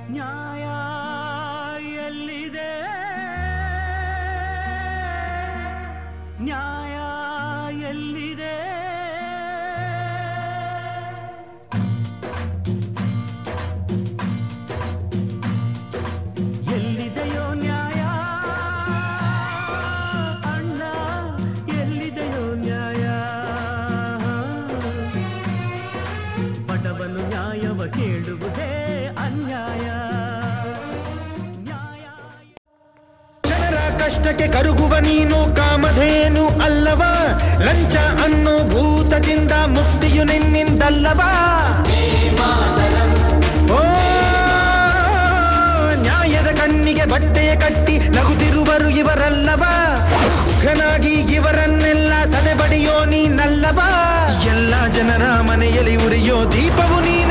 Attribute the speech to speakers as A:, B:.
A: ನ್ಯಾಯ ಎಲ್ಲಿದೆ ನ್ಯಾಯ ಎಲ್ಲಿದೆ ಎಲ್ಲಿದೆಯೋ ನ್ಯಾಯ ಅಣ್ಣ ಎಲ್ಲಿದೆಯೋ ನ್ಯಾಯ ಬಡವನು ನ್ಯಾಯವ ಕೇಳುವುದೇ ಅನ್ಯಾಯ ನ್ಯಾಯ
B: ಜನರ ಕಷ್ಟಕ್ಕೆ ಕರುಗುವ ನೀನು ಕಾಮಧೇನು ಅಲ್ಲವ ಲಂಚ ಅನ್ನೋ ಭೂತದಿಂದ ಮುಕ್ತಿಯು ನಿನ್ನಿಂದಲ್ಲವಾ ಓ ನ್ಯಾಯದ ಕಣ್ಣಿಗೆ ಬಟ್ಟೆಯ ಕಟ್ಟಿ ನಗುತ್ತಿರುವರು ಇವರಲ್ಲವ ಘನಾಗಿ ಇವರನ್ನೆಲ್ಲ ಸದೆಬಡಿಯೋ ನೀನಲ್ಲವಾ ಎಲ್ಲ ಜನರ ಮನೆಯಲ್ಲಿ ಉರಿಯೋ ದೀಪವು ನೀನು